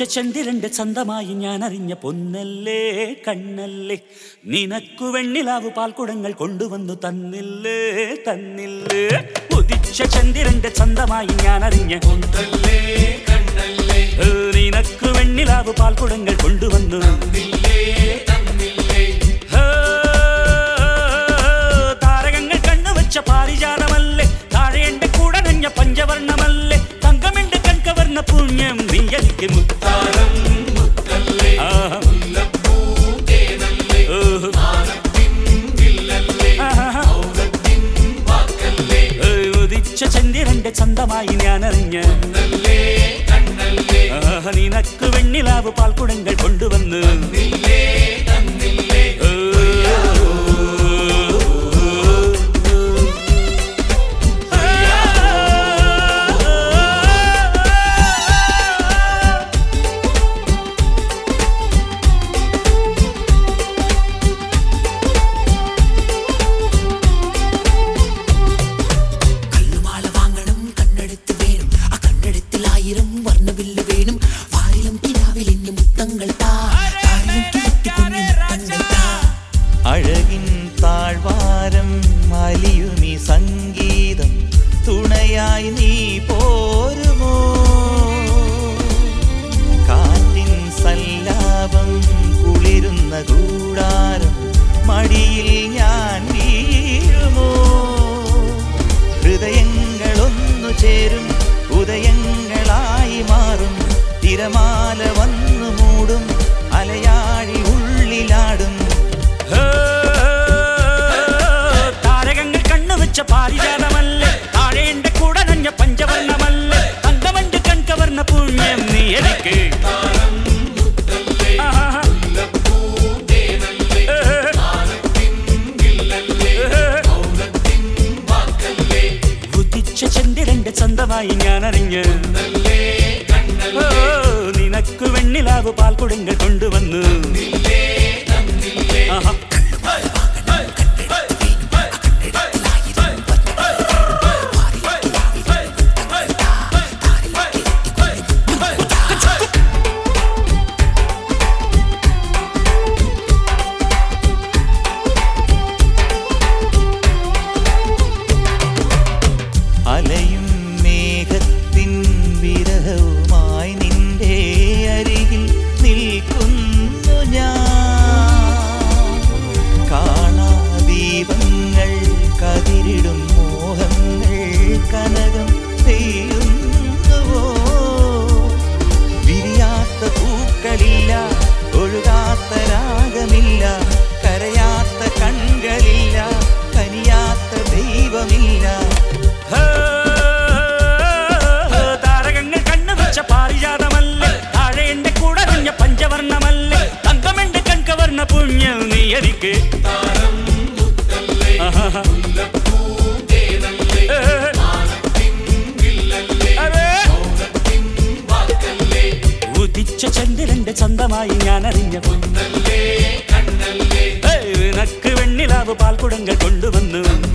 ചന്ദ്രന്റെ ചന്തമായി ഞാൻ അറിഞ്ഞ പൊന്നല്ലേ കണ്ണല്ലേ നിനക്കു വെണ്ണിലാവ് പാൽക്കുടങ്ങൾ കൊണ്ടുവന്നു തന്നില്ലേ തന്നില്ലേ ഉദിച്ച ചന്ദ്രന്റെ ചന്തമായി ഞാൻ അറിഞ്ഞ പൊന്നല്ലേ കണ്ണല്ലേ ഏ, നിനക്കു വെണ്ണിലാവ് പാൽക്കുടങ്ങൾ കൊണ്ടുവന്നു തന്നില്ലേ തന്നില്ലേ ഏ, താരകങ്ങൾ കണ്ണുവച്ച പാരിജാതമല്ലേ താഴെ എന്റെ കൂടെ നഞ്ഞ പഞ്ചവർണ്ണമല്ലേ തങ്കമെന്റെ കൺകവർണ്ണ പുണ്യം നീ എനിക്ക് മുത്ത താരം മുത്തല്ലേ ആഹാ. മുല്ലപ്പൂ തേനല്ലേ ഓഹോ. മാനത്തിൻ വില്ലല്ലേ ആഹാ. ഔറത്തിൻ വാക്കല്ലേ ഏ, ഉദിച്ച ചന്ദ്രന്റെ ചന്തമായി ഞാൻ അറിഞ്ഞ പൊന്നല്ലേ കണ്ണല്ലേ ആഹ, നിനക്ക് വെണ്ണിലാവ് പാൽക്കുടങ്ങൾ കൊണ്ടുവന്ന് തന്നില്ലേ തന്നില്ലേ ഏ, കല്ലുമാല വാങ്ങണം കണ്ണെടുത്ത് വേണം ആ കണ്ണെടുത്തിൽ ആയിരം വർണ്ണവില്ല് വേണം വാരിലും കിനാവിൽ ഇന്ന് മുത്തങ്ങൾ താ താഴിലും കിഴത്തിക്കുഞ്ഞു മുത്തങ്ങൾ താ അഴകിൻ താഴ്വാരം അലിയുമി സംഗീതം തുണയായി നീ പോരുമോ കാറ്റിൻ സല്ലാപം കുളിരുന്ന കൂടാരം മടിയിൽ ഞാൻ വീഴുമോ ഹൃദയങ്ങളൊന്നു ചേരും ഉദയങ്ങളായി മാറും തിരമാല വന്നു മൂടും അലയാഴി ഉള്ളിലാടും ഏ, താരകങ്ങൾ കണ്ണുവച്ച പാരിജാതമല്ലേ താഴെ എന്റെ കൂടെ നഞ്ഞ പഞ്ചവർണ്ണമല്ലേ തങ്കമന്റെ കൺകവർണ്ണ പുണ്യം നീ എനിക്ക് താരം മുത്തല്ലേ ആഹാ. മുല്ലപ്പൂ തേനല്ലേ ഏ, മാനത്തിൻ വില്ലല്ലേ ഏ, ഔറത്തിൻ വാക്കല്ലേ ഉദിച്ച ചന്ദ്രന്റെ ചന്തമായി ഞാൻ അറിഞ്ഞ് പൊന്നല്ലേ കണ്ണല്ലേ ഓ, നിനക്ക് വെണ്ണിലാവ് പാൽക്കുടങ്ങൾ കൊണ്ടുവന്നു തന്നില്ലേ തന്നില്ലേ ആഹാ. അലയും മേഘത്തിൻ വിരഹവുമായി നിന്റെ അരികിൽ നിൽക്കുന്നു ഞാൻ കാണാ ദീപങ്ങൾ കതിരിടും മോഹങ്ങൾ കനകം പെയ്യുന്നുവോ വിരിയാത്ത പൂക്കളില്ല ഒഴുകാത്ത രാഗമില്ല കരയാത്ത കൺകളില്ല കനിയാത്ത ദൈവമില്ല ഏ, താരകങ്ങൾ കണ്ണുവച്ച പാരിജാതമല്ലേ താഴെ എന്റെ കൂടെ നഞ്ഞ പഞ്ചവർണ്ണമല്ലേ തങ്കമെന്റെ കൺകവർണ്ണ പുണ്യം നീ എനിക്ക് താരം മുത്തല്ലേ ആഹാ. മുല്ലപ്പൂ തേനല്ലേ ഏ, മാനത്തിൻ വില്ലല്ലേ അതെ. ഔറത്തിൻ വാക്കല്ലേ ഉദിച്ച ചന്ദ്രന്റെ ചന്തമായി ഞാൻ അറിഞ്ഞ പൊന്നല്ലേ കണ്ണല്ലേ ഏ, നിനക്ക് വെണ്ണിലാവ് പാൽക്കുടങ്ങൾ കൊണ്ടുവന്നു